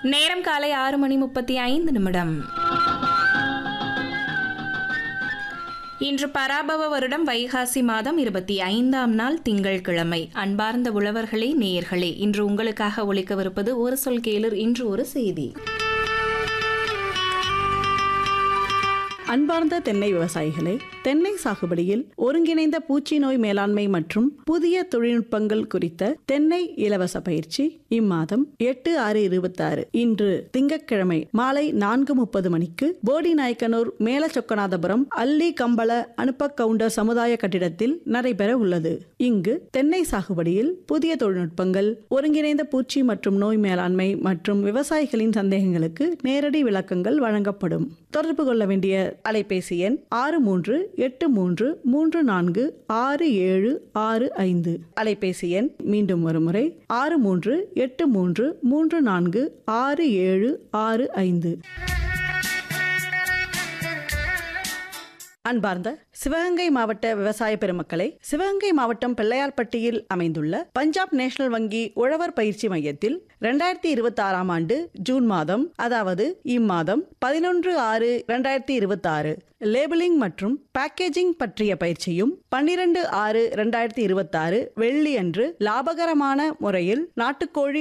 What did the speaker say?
நேரம் காலை ஆறு மணி முப்பத்தி ஐந்து நிமிடம் இன்று பராபவ வருடம் வைகாசி மாதம் இருபத்தி ஐந்தாம் நாள் திங்கட்கிழமை அன்பார்ந்த உழவர்களே நேயர்களே இன்று உங்களுக்காக ஒழிக்கவிருப்பது ஒரு சொல் கேளர் இன்று ஒரு செய்தி அன்பார்ந்த தென்னை விவசாயிகளே தென்னை சாகுபடியில் ஒருங்கிணைந்த பூச்சி நோய் மேலாண்மை மற்றும் புதிய தொழில்நுட்பங்கள் குறித்த தென்னை இலவச பயிற்சி இம்மாதம் எட்டு ஆறு இருபத்தாறு இன்று திங்கட்கிழமை மாலை நான்கு முப்பது மணிக்கு போடி நாயக்கனூர் மேலச்சொக்கநாதபுரம் அல்லி கம்பள அனுப்ப கவுண்டர் சமுதாய கட்டிடத்தில் நடைபெற உள்ளது இங்கு தென்னை சாகுபடியில் புதிய தொழில்நுட்பங்கள் ஒருங்கிணைந்த பூச்சி மற்றும் நோய் மேலாண்மை மற்றும் விவசாயிகளின் சந்தேகங்களுக்கு நேரடி விளக்கங்கள் வழங்கப்படும் தொடர்பு கொள்ள வேண்டிய அலைபேசி எண் ஆறு மூன்று எட்டு மூன்று மூன்று நான்கு ஆறு ஏழு ஆறு ஐந்து அலைபேசி எண் மீண்டும் ஒருமுறை ஆறு மூன்று எட்டு மூன்று மூன்று நான்கு ஆறு ஏழு ஆறு ஐந்து அன்பார்ந்த சிவகங்கை மாவட்ட விவசாய பெருமக்களே சிவகங்கை மாவட்டம் பிள்ளையார்பட்டியில் அமைந்துள்ள பஞ்சாப் நேஷனல் வங்கி உழவர் பயிற்சி மையத்தில் இரண்டாயிரத்தி இருபத்தி ஆறாம் ஆண்டு ஜூன் மாதம் அதாவது இம்மாதம் பதினொன்று ஆறு இரண்டாயிரத்தி இருபத்தி ஆறு லேபிளிங் மற்றும் பேக்கேஜிங் பற்றிய பயிற்சியும் பன்னிரண்டு ஆறு இரண்டாயிரத்தி இருபத்தாறு வெள்ளி அன்று லாபகரமான முறையில் நாட்டுக்கோழி